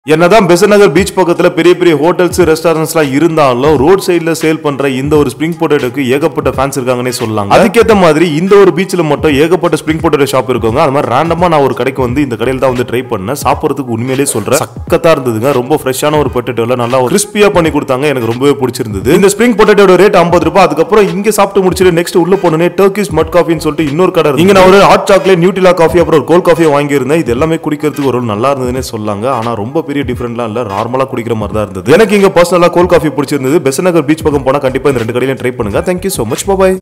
என்னதான் பெசநகர் பீச் பக்கத்துல பெரிய பெரிய ஹோட்டல்ஸ் ரெஸ்டாரண்ட்ஸ்லாம் இருந்தாலும் ரோட் சைடுல சேல் பண்ற இந்த ஒரு ஸ்ப்ரிங் பொட்டேட்டோக்கு ஏகப்பட்ட ஃபேன்ஸ் இருக்காங்கன்னே சொல்லலாம் அதுக்கேத்த மாதிரி இந்த ஒரு பீச்ல மட்டும் ஏகப்பட்ட ஸ்ப்ரிங் பொட்டேட்டோ ஷாப் இருக்குங்க அது மாதிரி ரேண்டமா நான் ஒரு கடைக்கு வந்து இந்த கடையில தான் வந்து ட்ரை பண்ணேன் சாப்பிடுறதுக்கு உண்மையிலேயே சொல்றேன் சக்கத்தா இருந்ததுங்க ரொம்ப ஃப்ரெஷ்ஷான ஒரு பொட்டேட்டோல நல்லா கிறிஸ்பியா பண்ணி கொடுத்தாங்க எனக்கு ரொம்பவே பிடிச்சிருந்தது இந்த ஸ்ப்ரிங் பொட்டேட்டோட ரேட் ஐம்பது ரூபாய் அதுக்கப்புறம் இங்க சாப்பிட்டு முடிச்சுட்டு நெக்ஸ்ட் உள்ள போனோடனே டர்க்கிஷ் மட் காஃபின்னு சொல்லிட்டு இன்னொரு கடை இருக்கு. இங்க நான் ஒரு ஹாட் சாக்லேட் நியூட்ரிலா காஃபி அப்புறம் ஒரு கோல்ட் காஃபியை வாங்கியிருந்தேன் இது எல்லாமே குடிக்கிறதுக்கு ஒரு நல்லா இருந்ததுன்னே சொல்லாங்க ஆனா ரொம்ப பெரிய டிஃபரெண்ட்லாம் இல்ல நார்மலா குடிக்கிற மாதிரி தான் இருந்தது எனக்கு இங்க பர்சனலா கோல்ட் காஃபி பிடிச்சிருந்தது பெசநகர் பீச் பக்கம் போனா கண்டிப்பா இந்த ரெண்டு கடையிலும் ட்ரை பண்ணுங்க தேங்க்யூ so மச் பாய்